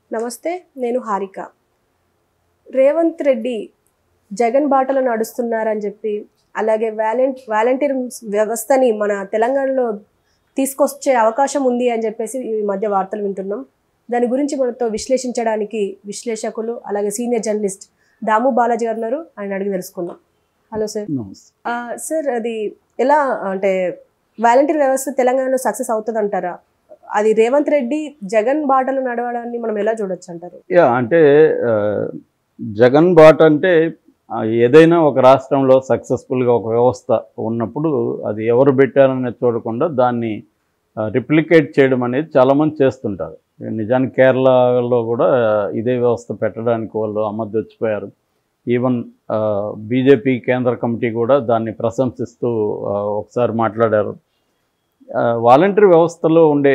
నమస్తే నేను హారిక రేవంత్ రెడ్డి జగన్ బాటలో నడుస్తున్నారని చెప్పి అలాగే వాలంట్ వాలంటీర్ వ్యవస్థని మన తెలంగాణలో తీసుకొచ్చే అవకాశం ఉంది అని చెప్పేసి ఈ మధ్య వార్తలు వింటున్నాం దాని గురించి మనతో విశ్లేషించడానికి విశ్లేషకులు అలాగే సీనియర్ జర్నలిస్ట్ దాము బాలాజీ గారు ఉన్నారు ఆయన అడిగి తెలుసుకుందాం హలో సార్ నమస్తే ఆ, సార్ అది ఎలా అంటే వాలంటీర్ వ్యవస్థ తెలంగాణలో సక్సెస్ అవుతుంది అంటారా అది రేవంత్ రెడ్డి జగన్ బాటలో నడవడాన్ని మనం ఎలా చూడొచ్చు అంటారు యా అంటే ఆ, జగన్ బాట్ అంటే ఆ, ఏదైనా ఒక రాష్ట్రంలో సక్సెస్ఫుల్గా ఒక వ్యవస్థ ఉన్నప్పుడు అది ఎవరు పెట్టారనేది చూడకుండా దాన్ని రిప్లికేట్ చేయడం అనేది చాలామంది చేస్తుంటారు నిజానికి కేరళలో కూడా ఇదే వ్యవస్థ పెట్టడానికి వాళ్ళు అమర్ది వచ్చిపోయారు ఈవెన్ బీజేపీ కేంద్ర కమిటీ కూడా దాన్ని ప్రశంసిస్తూ ఆ, ఒకసారి మాట్లాడారు వాలంటరీ వ్యవస్థలో ఉండే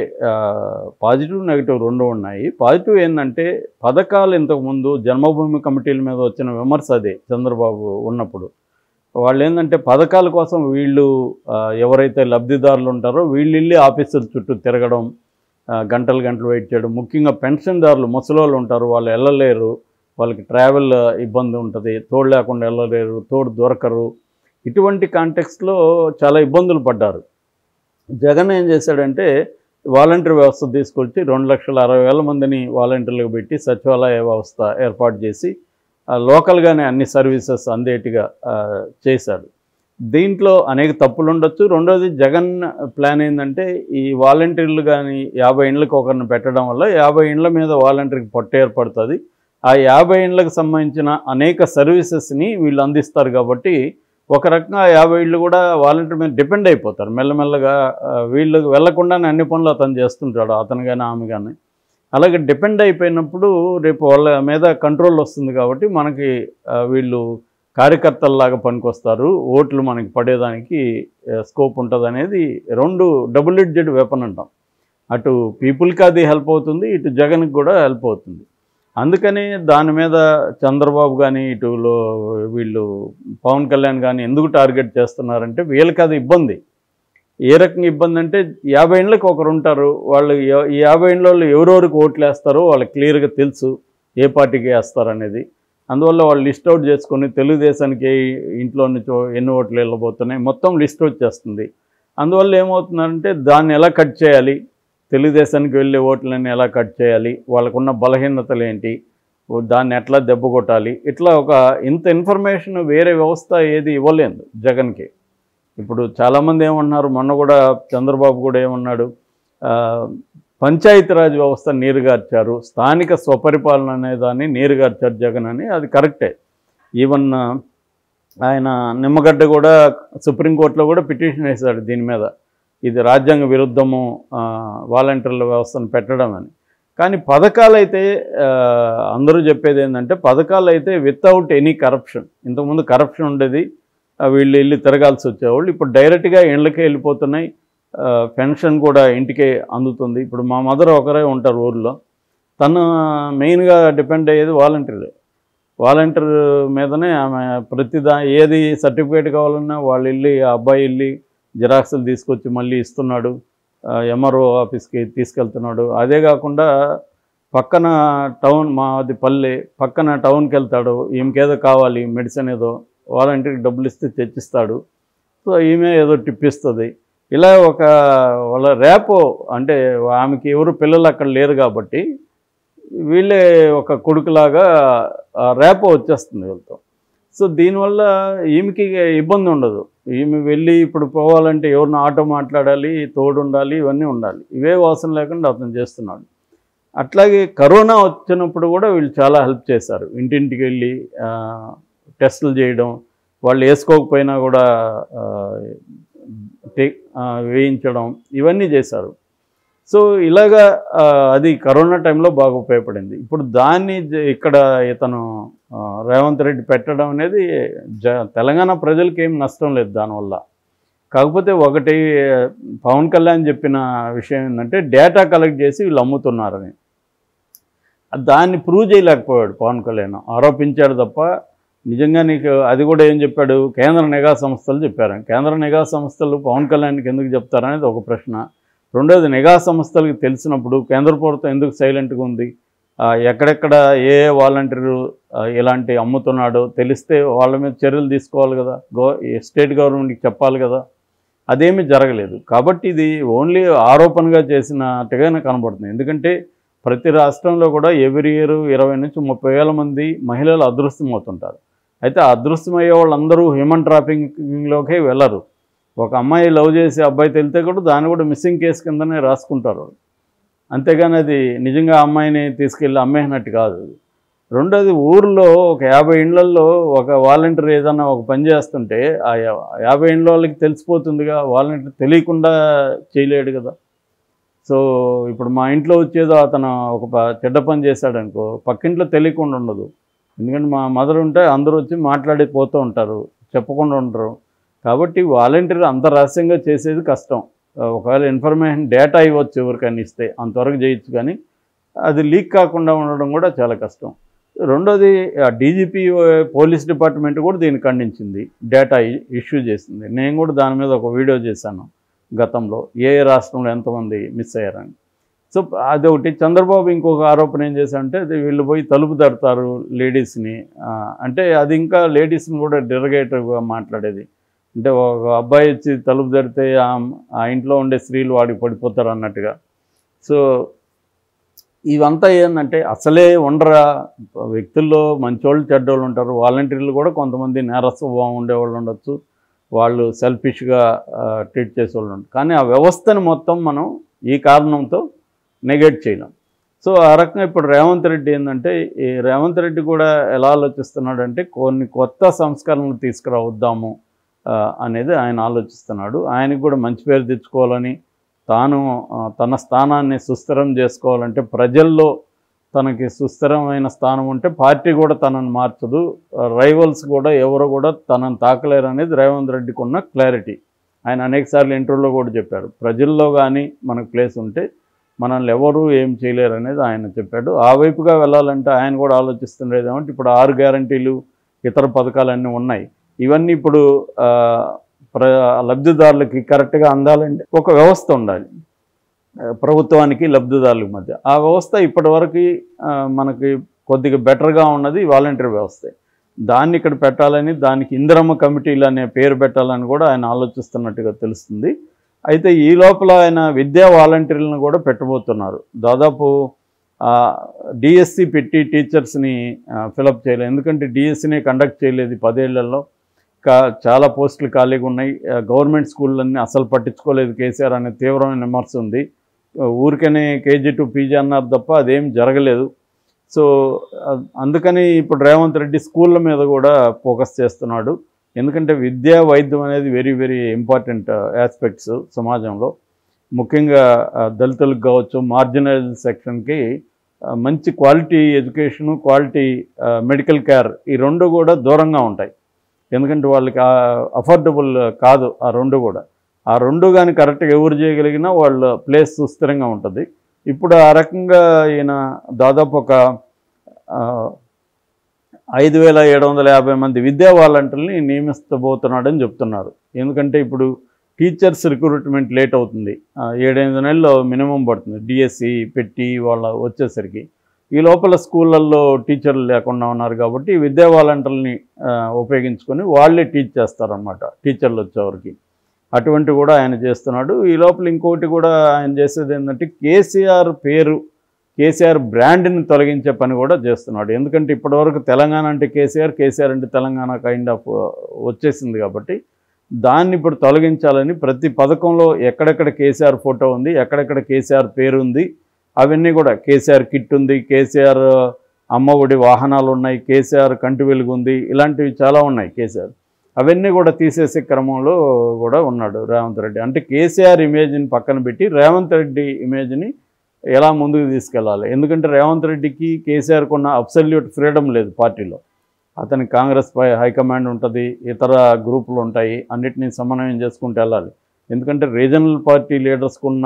పాజిటివ్ నెగిటివ్ రెండు ఉన్నాయి పాజిటివ్ ఏంటంటే పథకాలు ఇంతకుముందు జన్మభూమి కమిటీల మీద వచ్చిన విమర్శ అదే చంద్రబాబు ఉన్నప్పుడు వాళ్ళు ఏంటంటే పథకాల కోసం వీళ్ళు ఆ, ఎవరైతే లబ్ధిదారులు ఉంటారో వీళ్ళు వెళ్ళి ఆఫీసుల చుట్టూ తిరగడం ఆ, గంటలు గంటలు వెయిట్ చేయడం ముఖ్యంగా పెన్షన్దారులు ముసలోళ్ళు ఉంటారు వాళ్ళు వెళ్ళలేరు వాళ్ళకి ట్రావెల్ ఇబ్బంది ఉంటుంది తోడు లేకుండా వెళ్ళలేరు తోడు దొరకరు ఇటువంటి కాంటెక్స్లో చాలా ఇబ్బందులు పడ్డారు జగన్ ఏం చేశాడంటే వాలంటీర్ వ్యవస్థ తీసుకొచ్చి రెండు లక్షల అరవై వేల మందిని వాలంటీర్లకు పెట్టి సచివాలయ వ్యవస్థ ఏర్పాటు చేసి ఆ, లోకల్గానే అన్ని సర్వీసెస్ అందేటిగా ఆ, చేశాడు దీంట్లో అనేక తప్పులు ఉండొచ్చు రెండోది జగన్ ప్లాన్ ఏంటంటే ఈ వాలంటీర్లు కానీ యాభై ఇండ్లకు ఒకరిని పెట్టడం వల్ల యాభై ఇండ్ల మీద వాలంటీర్కి పొట్ట ఏర్పడుతుంది ఆ యాభై ఇండ్లకు సంబంధించిన అనేక సర్వీసెస్ని వీళ్ళు అందిస్తారు కాబట్టి ఒక రకంగా యాభై ఇళ్ళు కూడా వాలంటీర్ మీద డిపెండ్ అయిపోతారు మెల్లమెల్లగా ఆ, వీళ్ళు వెళ్లకుండానే అన్ని పనులు అతను చేస్తుంటాడు అతను కానీ ఆమె కానీ అలాగే డిపెండ్ అయిపోయినప్పుడు రేపు వాళ్ళ మీద కంట్రోల్ వస్తుంది కాబట్టి మనకి ఆ, వీళ్ళు కార్యకర్తల్లాగా పనికొస్తారు ఓట్లు మనకి పడేదానికి స్కోప్ ఉంటుంది అనేది రెండు డబుల్ ఎడ్జెడ్ వెపన్ అంటాం అటు పీపుల్కి అది హెల్ప్ అవుతుంది ఇటు జగన్కి కూడా హెల్ప్ అవుతుంది అందుకని దాని మీద చంద్రబాబు కానీ ఇటులో వీళ్ళు పవన్ కళ్యాణ్ కానీ ఎందుకు టార్గెట్ చేస్తున్నారంటే వీళ్ళకి అది ఇబ్బంది ఏ రకంగా ఇబ్బంది అంటే యాభై ఏళ్ళకి ఒకరు ఉంటారు వాళ్ళు ఎ- ఈ యాభై ఏళ్ళ వాళ్ళు ఎవరెవరికి ఓట్లు వేస్తారో వాళ్ళకి క్లియర్గా తెలుసు ఏ పార్టీకి వేస్తారు అనేది అందువల్ల వాళ్ళు లిస్ట్ అవుట్ చేసుకొని తెలుగుదేశానికి ఏ ఇంట్లో నుంచి ఎన్ని ఓట్లు వెళ్ళబోతున్నాయి మొత్తం లిస్ట్ వచ్చేస్తుంది అందువల్ల ఏమవుతుందంటే దాన్ని ఎలా కట్ చేయాలి తెలుగుదేశానికి వెళ్ళే ఓట్లని ఎలా కట్ చేయాలి వాళ్ళకున్న బలహీనతలు ఏంటి ఓ దాన్ని ఎట్లా దెబ్బ కొట్టాలి ఇట్లా ఒక ఇంత ఇన్ఫర్మేషన్ వేరే వ్యవస్థ ఏది ఇవ్వలేదు జగన్కి ఇప్పుడు చాలామంది ఏమన్నారు మొన్న కూడా చంద్రబాబు కూడా ఏమన్నాడు ఆ, పంచాయతీరాజ్ వ్యవస్థ నీరుగార్చారు స్థానిక స్వపరిపాలన అనే దాన్ని నీరుగార్చారు జగన్ అని అది కరెక్టే ఈవెన్ ఆ, ఆయన నిమ్మగడ్డ కూడా సుప్రీంకోర్టులో కూడా పిటిషన్ వేశాడు దీని మీద ఇది రాజ్యాంగ విరుద్ధము ఆ, వాలంటీర్ల వ్యవస్థను పెట్టడం అని కానీ పథకాలు అయితే ఆ, అందరూ చెప్పేది ఏంటంటే పథకాలు అయితే వితౌట్ ఎనీ కరప్షన్ ఇంతకుముందు కరప్షన్ ఉండేది ఆ, వీళ్ళు వెళ్ళి తిరగాల్సి వచ్చేవాళ్ళు ఇప్పుడు డైరెక్ట్గా ఇళ్ళకే వెళ్ళిపోతున్నాయి ఆ, పెన్షన్ కూడా ఇంటికే అందుతుంది ఇప్పుడు మా మదర్ ఒకరే ఉంటారు ఊర్లో తను మెయిన్గా డిపెండ్ అయ్యేది వాలంటీర్ వాలంటీర్ మీదనే ఆమె ప్రతిదా ఏది సర్టిఫికేట్ కావాలన్నా వాళ్ళు వెళ్ళి ఆ అబ్బాయి వెళ్ళి జిరాక్సులు తీసుకొచ్చి మళ్ళీ ఇస్తున్నాడు ఎంఆర్ఓ ఆఫీస్కి తీసుకెళ్తున్నాడు అదే కాకుండా పక్కన టౌన్ మాది పల్లె పక్కన టౌన్కి వెళ్తాడు ఈమెకేదో కావాలి మెడిసిన్ ఏదో వాలంటీర్కి డబ్బులు ఇస్తే తెచ్చిస్తాడు సో ఈమె ఏదో టిప్ ఇస్తుంది ఇలా ఒక వాళ్ళ రేపో అంటే ఆమెకి ఎవరు పిల్లలు అక్కడ లేరు కాబట్టి వీళ్ళే ఒక కొడుకులాగా ఆ రేపో వచ్చేస్తుంది వీళ్ళతో సో దీనివల్ల ఈమెకి ఇబ్బంది ఉండదు ఈమె వెళ్ళి ఇప్పుడు పోవాలంటే ఎవరిని ఆటో మాట్లాడాలి తోడు ఉండాలి ఇవన్నీ ఉండాలి ఇవే వాసన లేకుండా అతను చేస్తున్నాడు అట్లాగే కరోనా వచ్చినప్పుడు కూడా వీళ్ళు చాలా హెల్ప్ చేశారు ఇంటింటికి వెళ్ళి ఆ, టెస్టులు చేయడం వాళ్ళు వేసుకోకపోయినా కూడా ఆ, టే- ఆ, వేయించడం ఇవన్నీ చేశారు సో ఇలాగా ఆ, అది కరోనా టైంలో బాగా ఉపయోగపడింది ఇప్పుడు దాన్ని జ- ఇక్కడ ఇతను ఆ, రేవంత్ రెడ్డి పెట్టడం అనేది జ తెలంగాణ ప్రజలకి ఏం నష్టం లేదు దానివల్ల కాకపోతే ఒకటి పవన్ కళ్యాణ్ చెప్పిన విషయం ఏంటంటే డేటా కలెక్ట్ చేసి వీళ్ళు అమ్ముతున్నారని దాన్ని ప్రూవ్ చేయలేకపోయాడు పవన్ కళ్యాణ్ ఆరోపించాడు తప్ప నిజంగా నీకు అది కూడా ఏం చెప్పాడు కేంద్ర నిఘా సంస్థలు చెప్పారు కేంద్ర నిఘా సంస్థలు పవన్ కళ్యాణ్కి ఎందుకు చెప్తారనేది ఒక ప్రశ్న రెండోది నిఘా సంస్థలకు తెలిసినప్పుడు కేంద్ర ప్రభుత్వం ఎందుకు సైలెంట్గా ఉంది ఆ, ఎక్కడెక్కడ ఏ వాలంటీరు ఇలాంటి అమ్ముతున్నాడో తెలిస్తే వాళ్ళ మీద చర్యలు తీసుకోవాలి కదా గో ఈ స్టేట్ గవర్నమెంట్కి చెప్పాలి కదా అదేమీ జరగలేదు కాబట్టి ఇది ఓన్లీ ఆరోపణగా చేసినట్టుగానే కనబడుతుంది ఎందుకంటే ప్రతి రాష్ట్రంలో కూడా ఎవ్రీ ఇయర్ ఇరవై నుంచి ముప్పై వేల మంది మహిళలు అదృశ్యమవుతుంటారు అయితే ఆ అదృశ్యమయ్యే వాళ్ళందరూ హ్యూమన్ ట్రాఫికింగ్లోకే వెళ్ళరు ఒక అమ్మాయి లవ్ చేసి అబ్బాయి తెలితే కూడా దాన్ని కూడా మిస్సింగ్ కేసు కిందనే రాసుకుంటారు వాళ్ళు. అంతేగాని అది నిజంగా ఆ అమ్మాయిని తీసుకెళ్ళి అమ్మేసినట్టు కాదు అది. రెండోది ఊర్లో ఒక యాభై ఇండ్లల్లో ఒక వాలంటీర్ ఏదైనా ఒక పని చేస్తుంటే ఆ యా- యాభై ఇండ్ల వాళ్ళకి తెలిసిపోతుందిగా వాలంటీర్ తెలియకుండా చేయలేడు కదా సో ఇప్పుడు మా ఇంట్లో వచ్చేదో అతను ఒక ప- చెడ్డ పని చేశాడనుకో పక్కింట్లో తెలియకుండా ఉండదు ఎందుకంటే మా మదర్ ఉంటే అందరూ వచ్చి మాట్లాడి పోతూ ఉంటారు చెప్పకుండా ఉండరు కాబట్టి వాలంటీర్ అంత రహస్యంగా చేసేది కష్టం ఆ, ఒకవేళ ఇన్ఫర్మేషన్ డేటా ఇవ్వచ్చు ఎవరికైనా ఇస్తే అంతవరకు చేయొచ్చు కానీ అది లీక్ కాకుండా ఉండడం కూడా చాలా కష్టం రెండోది డీజీపీ పోలీస్ డిపార్ట్మెంట్ కూడా దీన్ని ఖండించింది డేటా ఇష్యూ చేసింది నేను కూడా దాని మీద ఒక వీడియో చేశాను గతంలో ఏ ఏ రాష్ట్రంలో ఎంతమంది మిస్ అయ్యారని సో అది ఒకటి చంద్రబాబు ఇంకొక ఆరోపణ ఏం చేశారంటే అది వీళ్ళు పోయి తలుపు తడతారు లేడీస్ని ఆ, అంటే అది ఇంకా లేడీస్ని కూడా డెరగేటివ్గా మాట్లాడేది అంటే ఒక అబ్బాయి వచ్చి తలుపు తడితే ఆ- ఆ ఇంట్లో ఉండే స్త్రీలు వాడికి పడిపోతారు అన్నట్టుగా సో ఇవంతా ఏంటంటే అసలే ఉండరా వ్యక్తుల్లో మంచోళ్ళు చెడ్డోళ్ళు ఉంటారు వాలంటీర్లు కూడా కొంతమంది నేర స్వభావం ఉండేవాళ్ళు ఉండొచ్చు వాళ్ళు సెల్ఫిష్గా ట్రీట్ చేసేవాళ్ళు ఉంటారు కానీ ఆ వ్యవస్థని మొత్తం మనం ఈ కారణంతో నెగెట్ చేయలేం సో ఆ రకంగా ఇప్పుడు రేవంత్ రెడ్డి ఏంటంటే ఈ రేవంత్ రెడ్డి కూడా ఎలా ఆలోచిస్తున్నాడంటే కొన్ని కొత్త సంస్కరణలు తీసుకురావద్దాము ఆ, అనేది ఆయన ఆలోచిస్తున్నాడు ఆయనకు కూడా మంచి పేరు తెచ్చుకోవాలని తాను ఆ, తన స్థానాన్ని సుస్థిరం చేసుకోవాలంటే ప్రజల్లో తనకి సుస్థిరమైన స్థానం ఉంటే పార్టీ కూడా తనని మార్చదు రైవల్స్ కూడా ఎవరు కూడా తనని తాకలేరు అనేది రేవంత్ రెడ్డికి ఉన్న క్లారిటీ ఆయన అనేకసార్లు ఇంటర్వ్యూలో కూడా చెప్పారు ప్రజల్లో కానీ మనకు ప్లేస్ ఉంటే మనల్ని ఎవరు ఏం చేయలేరు అనేది ఆయన చెప్పాడు ఆ వైపుగా వెళ్ళాలంటే ఆయన కూడా ఆలోచిస్తుండేది ఏమంటే ఇప్పుడు ఆరు గ్యారంటీలు ఇతర పథకాలన్నీ ఉన్నాయి ఇవన్నీ ఇప్పుడు ఆ, ప్ర లబ్ధిదారులకి కరెక్ట్గా అందాలంటే ఒక వ్యవస్థ ఉండాలి ఆ, ప్రభుత్వానికి లబ్ధిదారులకి మధ్య ఆ వ్యవస్థ ఇప్పటివరకు ఆ, మనకి కొద్దిగా బెటర్గా ఉన్నది వాలంటీర్ వ్యవస్థే దాన్ని ఇక్కడ పెట్టాలని దానికి ఇందిరమ్మ కమిటీలు అనే పేరు పెట్టాలని కూడా ఆయన ఆలోచిస్తున్నట్టుగా తెలుస్తుంది అయితే ఈ లోపల ఆయన విద్యా వాలంటీర్లను కూడా పెట్టబోతున్నారు దాదాపు డిఎస్సి పెట్టి టీచర్స్ని ఫిలప్ చేయలేదు ఎందుకంటే డిఎస్సిని కండక్ట్ చేయలేదు ఈ పదేళ్లలో కా చాలా పోస్టులు ఖాళీగా ఉన్నాయి ఆ, గవర్నమెంట్ స్కూళ్ళన్నీ అసలు పట్టించుకోలేదు కేసీఆర్ అనే తీవ్రమైన విమర్శ ఉంది ఆ, ఊరికనే కేజీ టు పీజీ అన్నారు తప్ప అదేం జరగలేదు సో ఆ, అందుకని ఇప్పుడు రేవంత్ రెడ్డి స్కూళ్ళ మీద కూడా ఫోకస్ చేస్తున్నాడు ఎందుకంటే విద్యా వైద్యం అనేది వెరీ వెరీ ఇంపార్టెంట్ ఆస్పెక్ట్స్ సమాజంలో ముఖ్యంగా ఆ, దళితులకు కావచ్చు మార్జినల్ సెక్షన్కి ఆ, మంచి quality education quality medical care ఈ రెండు కూడా దూరంగా ఉంటాయి ఎందుకంటే వాళ్ళకి అఫోర్డబుల్ కాదు ఆ రెండు కూడా ఆ రెండు కానీ కరెక్ట్గా ఎవరు చేయగలిగినా వాళ్ళ ప్లేస్ సుస్థిరంగా ఉంటుంది ఇప్పుడు ఆ రకంగా ఈయన దాదాపు ఒక ఆ, ఐదు వేల ఏడు వందల యాభై మంది విద్యా వాలంటీర్ని నియమిస్తబోతున్నాడని చెప్తున్నారు ఎందుకంటే ఇప్పుడు టీచర్స్ రిక్రూట్మెంట్ లేట్ అవుతుంది ఆ, ఏడెనిమిది నెలలు మినిమం పడుతుంది డిఎస్సి పెట్టి వాళ్ళ వచ్చేసరికి ఈ లోపల స్కూళ్ళల్లో టీచర్లు లేకుండా ఉన్నారు కాబట్టి విద్యా వాలంటీర్ని ఆ, ఉపయోగించుకొని వాళ్ళే టీచ్ చేస్తారనమాట టీచర్లు వచ్చేవరకు అటువంటి కూడా ఆయన చేస్తున్నాడు ఈ లోపల ఇంకోటి కూడా ఆయన చేసేది ఏంటంటే కేసీఆర్ పేరు కేసీఆర్ బ్రాండ్ని తొలగించే పని కూడా చేస్తున్నాడు ఎందుకంటే ఇప్పటివరకు తెలంగాణ అంటే కేసీఆర్ కేసీఆర్ అంటే తెలంగాణ కైండ్ ఆఫ్ వచ్చేసింది కాబట్టి దాన్ని ఇప్పుడు తొలగించాలని ప్రతి పథకంలో ఎక్కడెక్కడ కేసీఆర్ ఫోటో ఉంది ఎక్కడెక్కడ కేసీఆర్ పేరు ఉంది అవన్నీ కూడా కేసీఆర్ కిట్ ఉంది కేసీఆర్ అమ్మఒడి వాహనాలు ఉన్నాయి కేసీఆర్ కంటి వెలుగు ఉంది ఇలాంటివి చాలా ఉన్నాయి కేసీఆర్ అవన్నీ కూడా తీసేసే క్రమంలో కూడా ఉన్నాడు రేవంత్ రెడ్డి అంటే కేసీఆర్ ఇమేజ్ని పక్కన పెట్టి రేవంత్ రెడ్డి ఇమేజ్ని ఎలా ముందుకు తీసుకెళ్ళాలి ఎందుకంటే రేవంత్ రెడ్డికి కేసీఆర్కి ఉన్న అబ్సల్యూట్ ఫ్రీడమ్ లేదు పార్టీలో అతని కాంగ్రెస్ పై హైకమాండ్ ఉంటుంది ఇతర గ్రూపులు ఉంటాయి అన్నిటినీ సమన్వయం చేసుకుంటూ వెళ్ళాలి ఎందుకంటే రీజనల్ పార్టీ లీడర్స్కి ఉన్న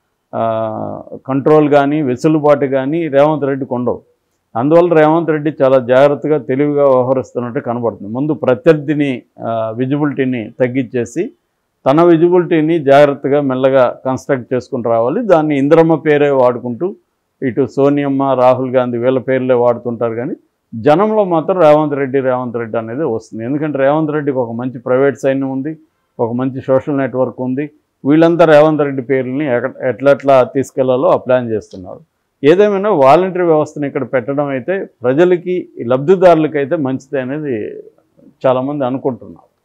కంట్రోల్ కానీ వెసులుబాటు కానీ రేవంత్ రెడ్డికి ఉండవు అందువల్ల రేవంత్ రెడ్డి చాలా జాగ్రత్తగా తెలివిగా వ్యవహరిస్తున్నట్టు కనబడుతుంది ముందు ప్రత్యర్థిని విజిబిలిటీని తగ్గించేసి తన విజిబిలిటీని జాగ్రత్తగా మెల్లగా కన్స్ట్రక్ట్ చేసుకుని రావాలి దాన్ని ఇంద్రమ్మ పేరే వాడుకుంటూ ఇటు సోనియమ్మ రాహుల్ గాంధీ వీళ్ళ పేర్లే వాడుతుంటారు కానీ జనంలో మాత్రం రేవంత్ రెడ్డి రేవంత్ రెడ్డి అనేది వస్తుంది ఎందుకంటే రేవంత్ రెడ్డికి ఒక మంచి ప్రైవేట్ సైన్యం ఉంది ఒక మంచి సోషల్ నెట్వర్క్ ఉంది వీళ్ళంతా రేవంత్ రెడ్డి పేర్లని ఎక్క- ఎట్లెట్లా తీసుకెళ్లాలో ఆ ప్లాన్ చేస్తున్నారు ఏదేమైనా వాలంటరీ వ్యవస్థను ఇక్కడ పెట్టడం అయితే ప్రజలకి లబ్ధిదారులకి అయితే మంచిది అనేది చాలామంది అనుకుంటున్నారు